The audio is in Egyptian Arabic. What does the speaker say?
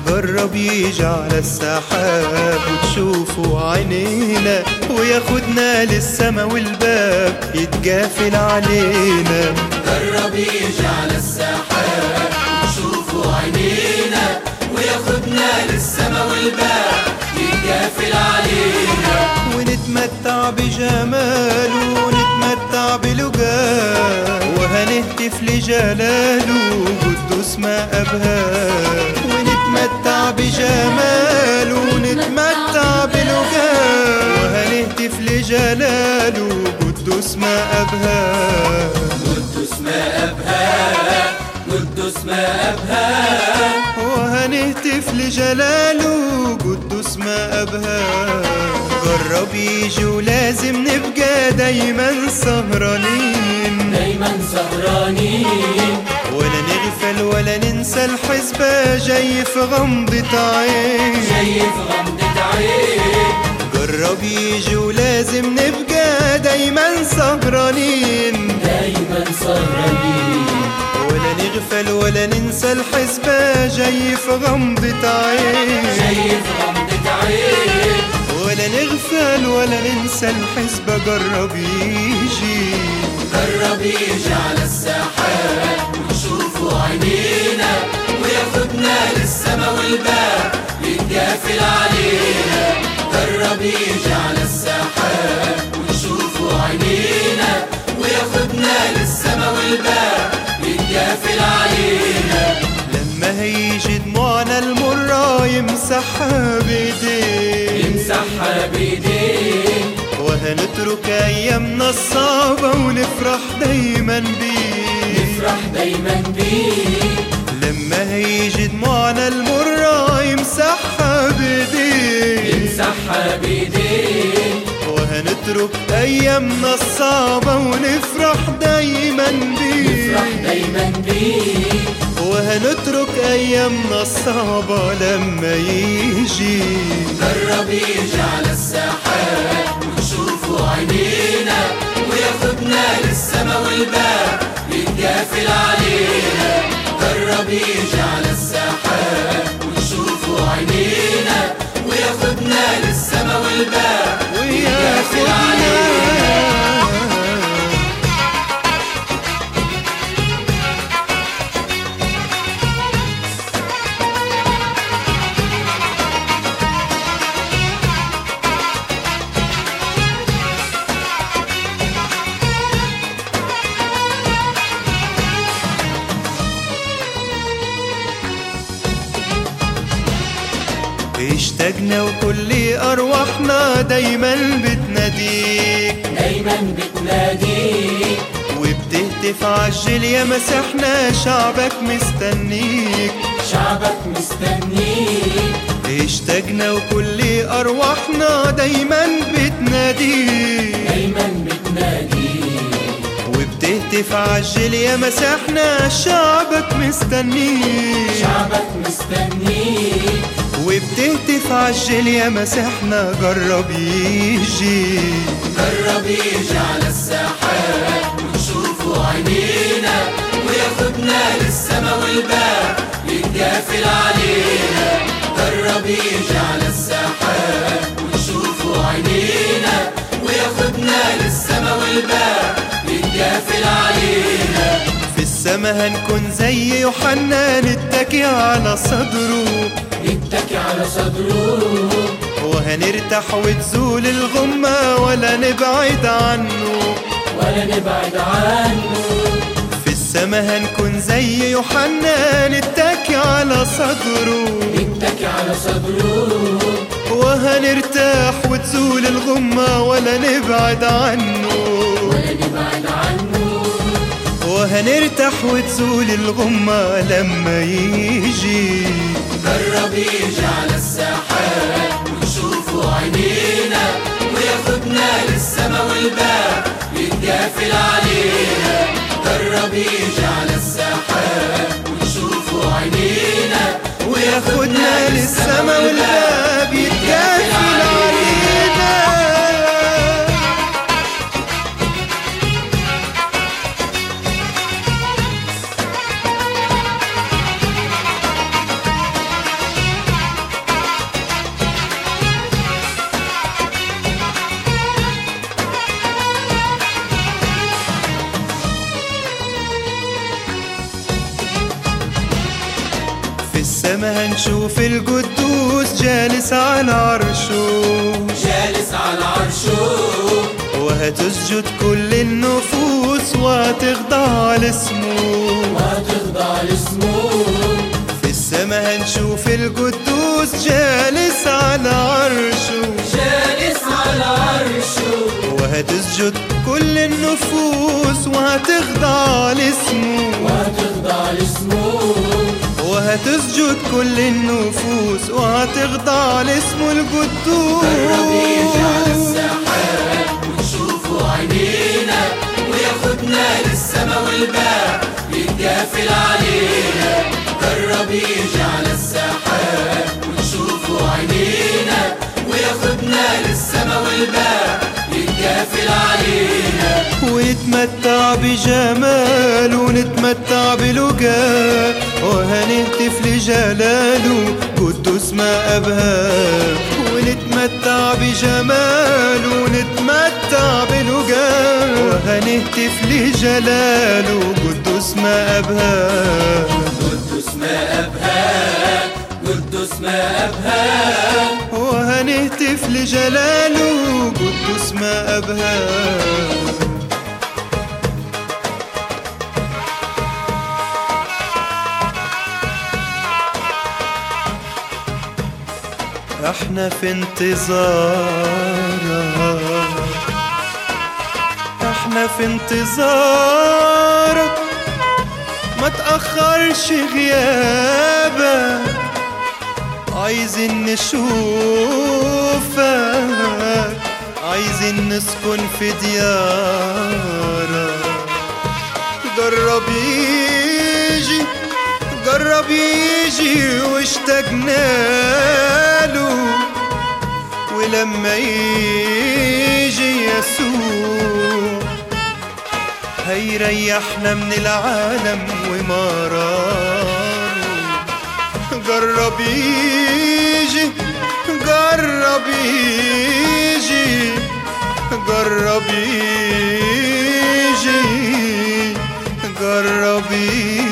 جرب يجي على السحاب وتشوفه عينينا وياخدنا للسما والباب يتجافل علينا جرب يجي على السحاب وشوفوا عينينا وياخدنا للسما والباب يتجافل علينا ونتمتع بجماله ونتمتع بلجاه وهنهتف لجلاله قدوس ما أبهاه ونتمتع بجماله ونتمتع بلجاه وهنهتف لجلاله قدوس ما أبهاه قدوس ما أبهى قدوس ما أبهى وهنهتف لجلاله قدوس ما أبهاه جرب يجي ولازم نبقى دايما سهرانين دايما سهرانين ولا نغفل ولا ننسى الحسبة جاي في غمضة عين شايف غمضة عين جرب يجي ولازم نبقى دايما سهرانين دايما سهرانين ولا نغفل ولا ننسى الحسبة جاي في غمضة عين شايف غمضة عين ولا نغفل ولا ننسى الحسبة جرب يجي جرب يجي على السحاب ونشوفوا عينينا وياخدنا للسما والباب يتجافل علينا جرب يجي على السحاب ونشوفوا عينينا وياخدنا للسما والباب يتجافل علينا لما هيجي دموعنا المرة يمسحها بإيديه يمسحها بايديه وهنترك أيامنا الصعبة ونفرح دايما بيه نفرح دايما بيه لما هيجي دموعنا المرة يمسحها بإيديه يمسحها بايديه وهنترك أيامنا الصعبة ونفرح دايما بيه نفرح دايما بيه وهنترك أيامنا الصعبة لما يجي جرب يجي على السحاب ونشوفوا عينينا وياخدنا للسما والباب يتجافل علينا جرب يجي على السحاب ونشوفوا عينينا وياخدنا للسما والباب يتجافل علينا وياخدنا اشتقنا وكل أرواحنا دايما بتناديك دايما بتناديك وبتهتف عجل يا مسيحنا شعبك مستنيك شعبك مستنيك اشتقنا وكل أرواحنا دايما بتناديك دايما بتناديك وبتهتف عجل يا مسيحنا شعبك مستنيك شعبك مستنيك وبتهتف عجل يا مسيحنا جرب يجي جرب يجي على السحاب ونشوفوا عينينا وياخدنا للسما والباب يتجافل علينا جرب يجي على السحاب ونشوفوا عينينا وياخدنا للسما والباب يتجافل علينا في السما هنكون زي يوحنا نتكي على صدره نتكي على صدره وهنرتاح وتزول الغمة ولا نبعد عنه ولا نبعد عنه في السما هنكون زي يوحنا نتكي على صدره نتكي على صدره وهنرتاح وتزول الغمة ولا نبعد عنه ولا نبعد عنه وهنرتاح وتزول الغمة لما يجي جرب يجي على السحاب ونشوفوا عينينا وياخدنا للسما والباب يتجافل علينا جرب يجي على السحاب ونشوفوا عينينا وياخدنا للسما والباب يتجافل علينا في السما هنشوف القدوس جالس على عرشه جالس على عرشه وهتسجد كل النفوس وهتخضع لاسمه وهتخضع لاسمه في السما هنشوف القدوس جالس على عرشه جالس على عرشه وهتسجد كل النفوس وهتخضع لاسمه وهتخضع لاسمه وهتسجد كل النفوس وهتخضع لاسمه القدوس جرب يجي على الساحات ونشوفه عينينا وياخدنا للسما والباب يتجافل علينا جرب يجي على الساحات ونشوفه عينينا وياخدنا للسما والباب يتجافل علينا ونتمتع بجماله ونتمتع بلقاه وهنهتف لجلاله قدوس ما أبهاه ونتمتع بجماله ونتمتع بلقاه وهنهتف لجلاله قدوس ما أبهاه قدوس ما أبهى قدوس ما أبهى وهنهتف لجلاله قدوس ما أبهاه احنا في انتظارك احنا في انتظارك ما تأخرش غيابك عايزين نشوفك عايزين نسكن في ديارك جرب يجي جرب يجي واشتقنا له ولما يجي يسوع هيريحنا من العالم ومراره جرب يجي جرب يجي جرب يجي جرب يجي